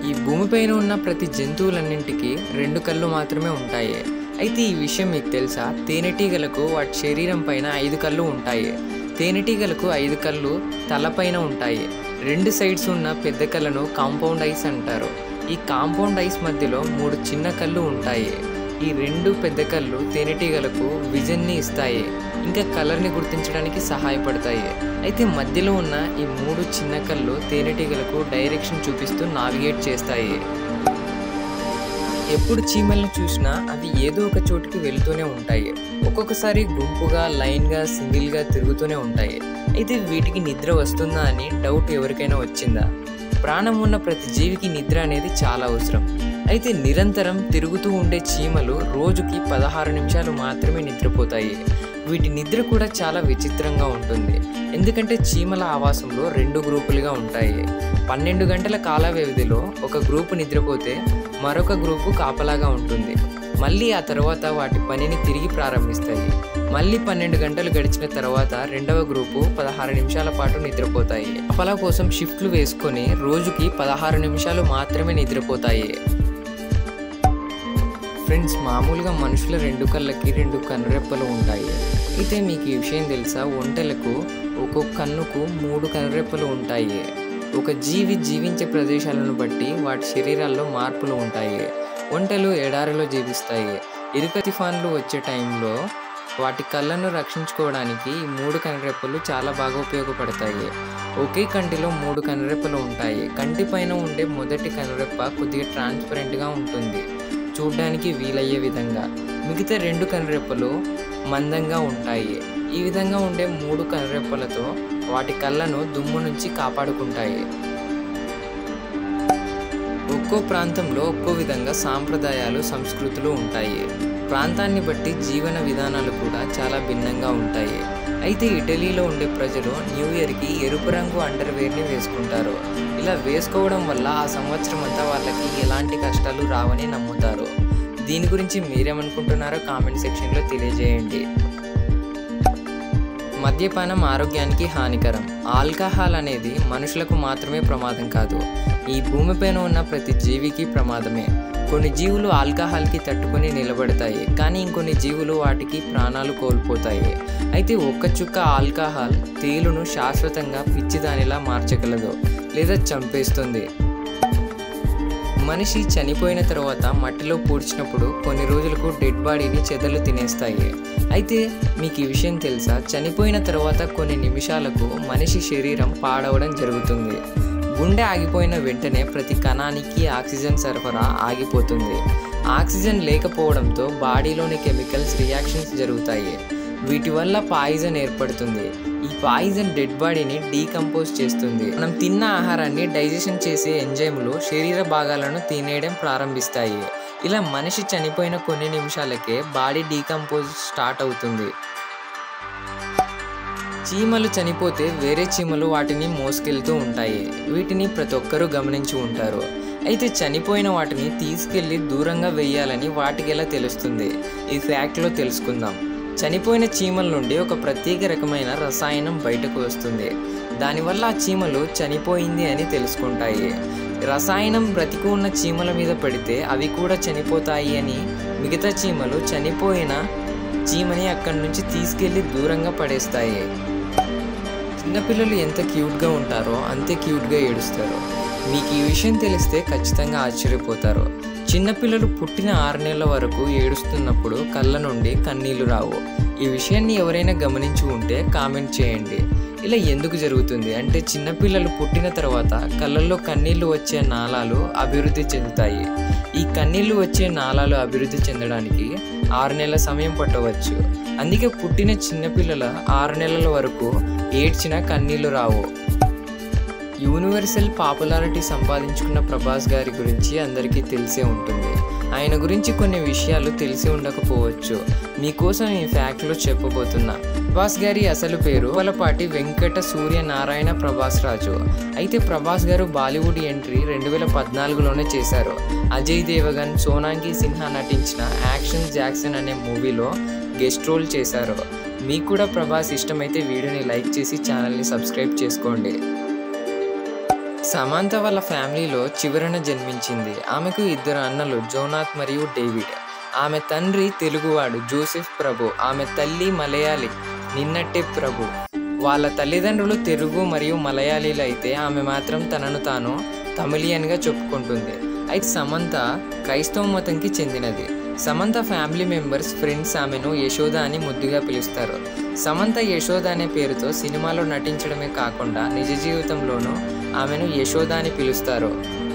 ఈ భూమిపైన ఉన్న ప్రతి జంతువులన్నింటికి రెండు కళ్ళు మాత్రమే ఉంటాయి అయితే ఈ విషయం మీకు తెలుసా తేనెటీగలకు వాటి శరీరం పైన ఐదు కళ్ళు ఉంటాయి తేనెటీగలకు ఐదు కళ్ళు తలపైన ఉంటాయి రెండు సైడ్స్ ఉన్న పెద్ద కళ్ళను కాంపౌండ్ ఐస్ అంటారు ఈ కాంపౌండ్ ఐస్ మధ్యలో మూడు చిన్న కళ్ళు ఉంటాయి ఈ రెండు పెద్ద కళ్ళు తేనెటీగలకు విజన్ని ఇస్తాయి ఇంకా కలర్ని గుర్తించడానికి సహాయపడతాయి అయితే మధ్యలో ఉన్న ఈ మూడు చిన్న కళ్ళు తేనెటీగలకు డైరెక్షన్ చూపిస్తూ నావిగేట్ చేస్తాయి ఎప్పుడు చీమలను చూసినా అవి ఏదో ఒక చోటుకి వెళ్తూనే ఉంటాయి ఒక్కొక్కసారి గుంపుగా లైన్గా సింగిల్గా తిరుగుతూనే ఉంటాయి అయితే వీటికి నిద్ర వస్తుందా అని డౌట్ ఎవరికైనా వచ్చిందా ప్రాణం ఉన్న ప్రతి జీవికి నిద్ర అనేది చాలా అవసరం అయితే నిరంతరం తిరుగుతూ ఉండే చీమలు రోజుకి పదహారు నిమిషాలు మాత్రమే నిద్రపోతాయి వీటి నిద్ర కూడా చాలా విచిత్రంగా ఉంటుంది ఎందుకంటే చీమల ఆవాసంలో రెండు గ్రూపులుగా ఉంటాయి పన్నెండు గంటల కాల వ్యవధిలో ఒక గ్రూపు నిద్రపోతే మరొక గ్రూపు కాపలాగా ఉంటుంది మళ్ళీ ఆ తర్వాత వాటి పనిని తిరిగి ప్రారంభిస్తాయి మళ్ళీ పన్నెండు గంటలు గడిచిన తర్వాత రెండవ గ్రూపు పదహారు నిమిషాల పాటు నిద్రపోతాయి కాపలా కోసం షిఫ్ట్లు వేసుకొని రోజుకి పదహారు నిమిషాలు మాత్రమే నిద్రపోతాయి ఫ్రెండ్స్ మామూలుగా మనుషుల రెండు కళ్ళకి రెండు కనురెప్పలు ఉంటాయి అయితే మీకు ఈ విషయం తెలుసా ఒంటెలకు ఒక్కొక్క కన్నుకు మూడు కనురెప్పలు ఉంటాయి ఒక జీవి జీవించే ప్రదేశాలను బట్టి వాటి శరీరాల్లో మార్పులు ఉంటాయి ఒంటెలు ఎడారిలో జీవిస్తాయి ఇరుక తుఫాన్లు వచ్చే టైంలో వాటి కళ్ళను రక్షించుకోవడానికి ఈ మూడు కనురెప్పలు చాలా బాగా ఉపయోగపడతాయి ఒకే కంటిలో మూడు కనురెప్పలు ఉంటాయి కంటి పైన ఉండే మొదటి కనురెప్ప కొద్దిగా ట్రాన్స్పరెంట్గా ఉంటుంది చూడ్డానికి వీలయ్యే విధంగా మిగతా రెండు కనురెప్పలు మందంగా ఉంటాయి ఈ విధంగా ఉండే మూడు కనురెప్పలతో వాటి కళ్ళను దుమ్ము నుంచి కాపాడుకుంటాయి ఒక్కో ప్రాంతంలో ఒక్కో విధంగా సాంప్రదాయాలు సంస్కృతులు ఉంటాయి ప్రాంతాన్ని బట్టి జీవన విధానాలు కూడా చాలా భిన్నంగా ఉంటాయి అయితే ఇటలీలో ఉండే ప్రజలు న్యూ ఇయర్కి ఎరుపు రంగు అండర్వేర్ని వేసుకుంటారు ఇలా వేసుకోవడం వల్ల ఆ సంవత్సరం అంతా వాళ్ళకి ఎలాంటి కష్టాలు రావని నమ్ముతారు దీని గురించి మీరేమనుకుంటున్నారో కామెంట్ సెక్షన్లో తెలియజేయండి మద్యపానం ఆరోగ్యానికి హానికరం ఆల్కహాల్ అనేది మనుషులకు మాత్రమే ప్రమాదం కాదు ఈ భూమిపైన ఉన్న ప్రతి జీవికి ప్రమాదమే కొన్ని జీవులు ఆల్కహాల్కి తట్టుకొని నిలబడతాయి కానీ ఇంకొన్ని జీవులు వాటికి ప్రాణాలు కోల్పోతాయి అయితే ఒక్క చుక్క ఆల్కహాల్ తేలును శాశ్వతంగా పిచ్చిదానిలా మార్చగలదు లేదా చంపేస్తుంది మనిషి చనిపోయిన తర్వాత మట్టిలో పూడ్చినప్పుడు కొన్ని రోజులకు డెడ్ బాడీని చెదలు తినేస్తాయి అయితే మీకు ఈ విషయం తెలుసా చనిపోయిన తర్వాత కొన్ని నిమిషాలకు మనిషి శరీరం పాడవడం జరుగుతుంది గుండె ఆగిపోయిన వెంటనే ప్రతి కణానికి ఆక్సిజన్ సరఫరా ఆగిపోతుంది ఆక్సిజన్ లేకపోవడంతో బాడీలోని కెమికల్స్ రియాక్షన్స్ జరుగుతాయి వీటి వల్ల పాయిజన్ ఏర్పడుతుంది ఈ పాయిజన్ డెడ్ బాడీని డీకంపోజ్ చేస్తుంది మనం తిన్న ఆహారాన్ని డైజెషన్ చేసే ఎంజైములు శరీర భాగాలను తినేయడం ప్రారంభిస్తాయి ఇలా మనిషి చనిపోయిన కొన్ని నిమిషాలకే బాడీ డీకంపోజ్ స్టార్ట్ అవుతుంది చీమలు చనిపోతే వేరే చీమలు వాటిని మోసుకెళ్తూ ఉంటాయి వీటిని ప్రతి ఒక్కరూ గమనించి ఉంటారు అయితే చనిపోయిన వాటిని తీసుకెళ్లి దూరంగా వెయ్యాలని వాటికి ఎలా తెలుస్తుంది ఈ ఫ్యాక్ట్లో తెలుసుకుందాం చనిపోయిన చీమల నుండి ఒక ప్రత్యేక రకమైన రసాయనం బయటకు వస్తుంది దానివల్ల ఆ చీమలు చనిపోయింది అని తెలుసుకుంటాయి రసాయనం బ్రతికి ఉన్న చీమల మీద పడితే అవి కూడా చనిపోతాయి అని మిగతా చీమలు చనిపోయిన చీమని అక్కడి నుంచి తీసుకెళ్లి దూరంగా పడేస్తాయి చిన్నపిల్లలు ఎంత క్యూట్గా ఉంటారో అంతే క్యూట్గా ఏడుస్తారు మీకు ఈ విషయం తెలిస్తే ఖచ్చితంగా ఆశ్చర్యపోతారు చిన్నపిల్లలు పుట్టిన ఆరు నెలల వరకు ఏడుస్తున్నప్పుడు కళ్ళ నుండి కన్నీళ్లు రావు ఈ విషయాన్ని ఎవరైనా గమనించి ఉంటే కామెంట్ చేయండి ఇలా ఎందుకు జరుగుతుంది అంటే చిన్నపిల్లలు పుట్టిన తర్వాత కళ్ళల్లో కన్నీళ్లు వచ్చే నాళాలు అభివృద్ధి చెందుతాయి ఈ కన్నీళ్లు వచ్చే నాళాలు అభివృద్ధి చెందడానికి ఆరు నెలల సమయం పట్టవచ్చు అందుకే పుట్టిన చిన్నపిల్లల ఆరు నెలల వరకు ఏడ్చిన కన్నీళ్లు రావు యూనివర్సల్ పాపులారిటీ సంపాదించుకున్న ప్రభాస్ గారి గురించి అందరికీ తెలిసే ఉంటుంది ఆయన గురించి కొన్ని విషయాలు తెలిసి ఉండకపోవచ్చు మీకోసం ఈ ఫ్యాక్ట్లో చెప్పబోతున్నా ప్రభాస్ గారి అసలు పేరు వలపాటి వెంకట సూర్య నారాయణ ప్రభాస్ రాజు అయితే ప్రభాస్ గారు బాలీవుడ్ ఎంట్రీ రెండు వేల పద్నాలుగులోనే చేశారు అజయ్ దేవగన్ సోనాంగి సిన్హా నటించిన యాక్షన్ జాక్సన్ అనే మూవీలో గెస్ట్ రోల్ చేశారు మీకు కూడా ప్రభాస్ ఇష్టమైతే వీడియోని లైక్ చేసి ఛానల్ని సబ్స్క్రైబ్ చేసుకోండి సమంత వాళ్ళ ఫ్యామిలీలో చివరన జన్మించింది ఆమెకు ఇద్దరు అన్నలు జోనాథ్ మరియు డేవిడ్ ఆమె తండ్రి తెలుగువాడు జోసెఫ్ ప్రభు ఆమె తల్లి మలయాళి నిన్నట్టే ప్రభు వాళ్ళ తల్లిదండ్రులు తెలుగు మరియు మలయాళీలు అయితే ఆమె మాత్రం తనను తాను తమిళియన్గా చెప్పుకుంటుంది అయితే సమంత క్రైస్తవ మతంకి చెందినది సమంత ఫ్యామిలీ మెంబర్స్ ఫ్రెండ్స్ ఆమెను యశోద అని ముద్దుగా పిలుస్తారు సమంత యశోద అనే పేరుతో సినిమాలో నటించడమే కాకుండా నిజ జీవితంలోనూ ఆమెను యశోద అని పిలుస్తారు